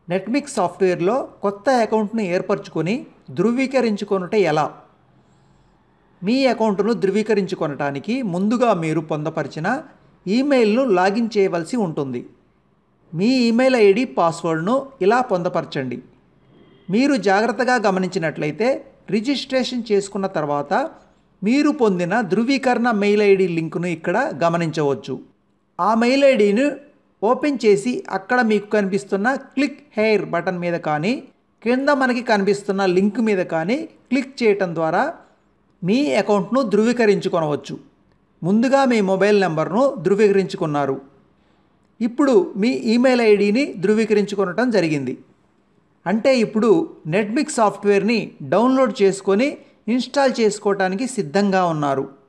నెట్మిక్స్ సాఫ్ట్వేర్లో కొత్త అకౌంట్ను ఏర్పరచుకొని ధృవీకరించుకొనుట ఎలా మీ అకౌంట్ను ధృవీకరించుకొనటానికి ముందుగా మీరు పొందపరిచిన ఈమెయిల్ను లాగిన్ చేయవలసి ఉంటుంది మీ ఈమెయిల్ ఐడి పాస్వర్డ్ను ఇలా పొందపరచండి మీరు జాగ్రత్తగా గమనించినట్లయితే రిజిస్ట్రేషన్ చేసుకున్న తర్వాత మీరు పొందిన ధృవీకరణ మెయిల్ ఐడి లింకును ఇక్కడ గమనించవచ్చు ఆ మెయిల్ ఐడిని ఓపెన్ చేసి అక్కడ మీకు కనిపిస్తున్న క్లిక్ హెయిర్ బటన్ మీద కానీ కింద మనకి కనిపిస్తున్న లింక్ మీద కానీ క్లిక్ చేయటం ద్వారా మీ అకౌంట్ను ధృవీకరించుకొనవచ్చు ముందుగా మీ మొబైల్ నెంబర్ను ధృవీకరించుకున్నారు ఇప్పుడు మీ ఈమెయిల్ ఐడిని ధృవీకరించుకొనటం జరిగింది అంటే ఇప్పుడు నెట్మిక్ సాఫ్ట్వేర్ని డౌన్లోడ్ చేసుకొని ఇన్స్టాల్ చేసుకోవటానికి సిద్ధంగా ఉన్నారు